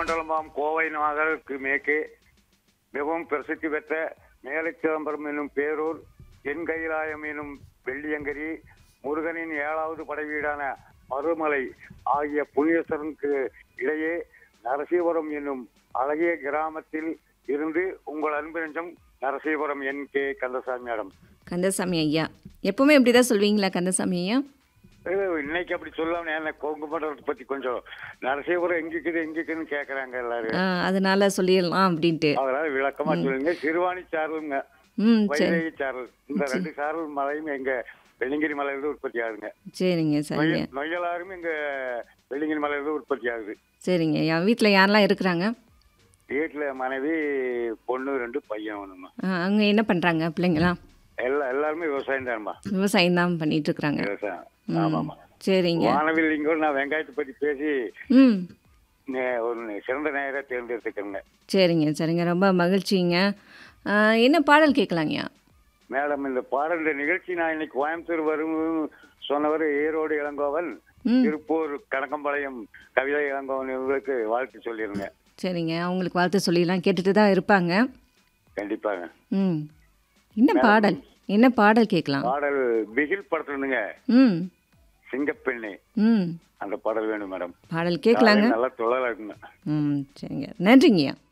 மண்டலமாம் கோவை நகருக்கு மேற்கே மிகவும் பிரசித்தி பெற்ற மேலச்சிதம்பரம் என்னும் பேரூர் தென் கைலாயம் எனும் வெள்ளியங்கரி முருகனின் ஏழாவது படைவீடான மருமலை ஆகிய புண்ணியஸ்தலனுக்கு இடையே நரசீபுரம் என்னும் அழகிய கிராமத்தில் இருந்து உங்கள் அன்பு நெஞ்சம் Narasipuram N K Kandasamy madam Kandasamy ஐயா எப்பவுமே இப்படி தான் சொல்வீங்களா கந்தசாமி ஐயா இது இன்னைக்கு அப்படி சொல்லாம என்ன கொங்கு மண்டலத்தை பத்தி கொஞ்சம் நரசீபுரம் எங்க இருக்குது எங்க இருக்குன்னு கேக்குறாங்க எல்லாரும் ஆ, அதனால சொல்லிடலாம் அப்படின்ட்டு அதனால விளக்கமா சொல்லுங்க சிறுவாணி சாரலுங்க ம் சரி வைதேகி சாரல் இந்த ரெண்டு சாரல் மலையும் எங்க வெள்ளிங்கிரி மலையில உற்பத்தி ஆகுதுங்க சரிங்க சரிங்க நொய்ய- நொய்யலாறும் இங்க வெள்ளிங்கிரி மலையில உற்பத்தி ஆகுது சரிங்க ஐயா வீட்டில் யாரெல்லாம் இருக்கிறாங்க வீட்டுல மனைவி பொண்ணு ரெண்டு பையன் ஒண்ணுமா அங்கே என்ன பண்ணுறாங்க பிள்ளைங்களாம் எல்லா எல்லாருமே விவசாயம் தான்மா விவசாயம் தான் பண்ணிட்டு இருக்கிறாங்க விவசாயம் ஆமாமா சரிங்க வானவில் இங்க நான் வெங்காயத்தை பத்தி பேசி ம் நே- ஒரு சிறந்த நேரம் தேர்ந்தெடுத்துக்கிறேங்க சரிங்க சரிங்க ரொம்ப மகிழ்ச்சிங்க ஆ, என்ன பாடல் கேட்கலாங்கய்யா மேடம் இந்த பாடல் இந்த நிகழ்ச்சி நான் இன்னைக்கு கோயம்புத்தூர் வரும் சொன்னவர் ஈரோடு இளங்கோவன் ம் திருப்பூர் கணக்கம்பாளையம் கவிதை இளங்கோவன் இவங்களுக்கு வாழ்த்து சொல்லிருங்க சரிங்க அவங்களுக்கு வாழ்த்து சொல்லிடலாம் கேட்டுட்டு தான் இருப்பாங்க கண்டிப்பாங்க ம் என்ன பாடல் என்ன பாடல் கேட்கலாம் பாடல் பிகில் படத்துலங்க ம் சிங்கப்பெண்ணே ம் அந்த பாடல் வேணும் மேடம் பாடல் கேட்கலாங்க நல்லா தொழலா இருக்குங்க ம் சரிங்க நன்றிங்கய்யா